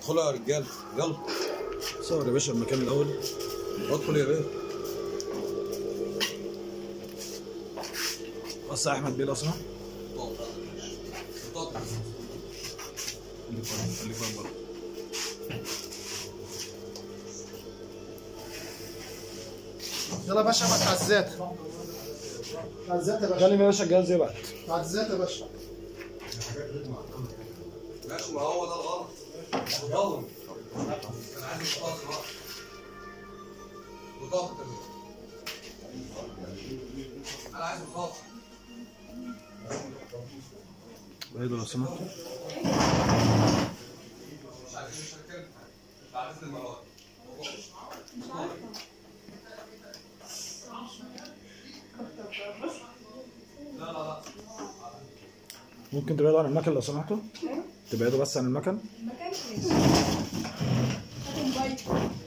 ادخلوا يا رجاله يلا صور يا باشا المكان الاول ادخل يا باشا بص يا احمد بيه لو سمحت اتفضل. خليك ورا خليك ورا بره يلا يا باشا ابعت على الذات على الذات يا باشا كلم يا باشا الجهاز يبعت على الذات يا باشا ماشي ما هو ده الغلط ضلم انا عايز بطاقه بقى بطاقه كمان انا عايز بطاقه بعيد لو سمحت مش عايز مش هتكلم بعد اذن المرات لا لا لا ممكن تبعدوا عن المكن لو سمحتوا تبعدوا بس عن المكن مكان ماشي هات موبايل